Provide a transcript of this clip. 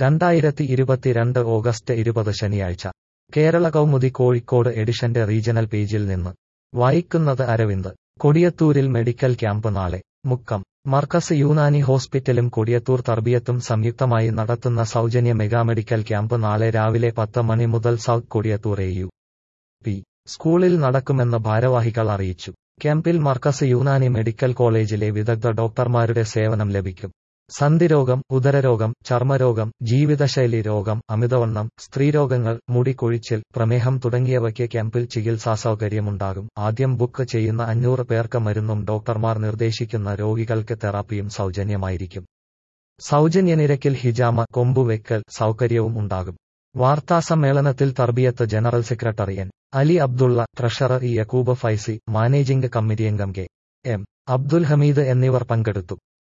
രണ്ടായിരത്തി ഇരുപത്തിരണ്ട് ഓഗസ്റ്റ് ഇരുപത് ശനിയാഴ്ച കേരള കൗമുദി കോഴിക്കോട് എഡിഷന്റെ റീജണൽ പേജിൽ നിന്ന് വായിക്കുന്നത് അരവിന്ദ് കൊടിയത്തൂരിൽ മെഡിക്കൽ ക്യാമ്പ് നാളെ മുക്കം മർക്കസ് യൂനാനി ഹോസ്പിറ്റലും കൊടിയത്തൂർ തർബിയത്തും സംയുക്തമായി നടത്തുന്ന സൗജന്യ മെഗാ മെഡിക്കൽ ക്യാമ്പ് നാളെ രാവിലെ പത്ത് മണി മുതൽ south Kodiyathur A U P സ്കൂളിൽ നടക്കുമെന്ന് ഭാരവാഹികൾ അറിയിച്ചു ക്യാമ്പിൽ മർക്കസ് യൂനാനി മെഡിക്കൽ കോളേജിലെ വിദഗ്ധ ഡോക്ടർമാരുടെ സേവനം ലഭിക്കും സന്ധിരോഗം ഉദരരോഗം ചർമ്മരോഗം ജീവിതശൈലി രോഗം അമിതവണ്ണം സ്ത്രീരോഗങ്ങൾ മുടി കൊഴിച്ചിൽ പ്രമേഹം തുടങ്ങിയവയ്ക്ക് ക്യാമ്പിൽ ചികിത്സാ സൗകര്യമുണ്ടാകും ആദ്യം ബുക്ക് ചെയ്യുന്ന അഞ്ഞൂറ് പേർക്ക് മരുന്നും ഡോക്ടർമാർ നിർദ്ദേശിക്കുന്ന രോഗികൾക്ക് തെറാപ്പിയും സൗജന്യമായിരിക്കും സൗജന്യ നിരക്കിൽ ഹിജാമ കൊമ്പുവെക്കൽ സൗകര്യവും ഉണ്ടാകും വാർത്താസമ്മേളനത്തിൽ Tarbiyat general secretary N Ali Abdulla treasurer Yakub Faizi managing committee അംഗം കെ എം അബ്ദുൽ ഹമീദ് എന്നിവർ പങ്കെടുത്തു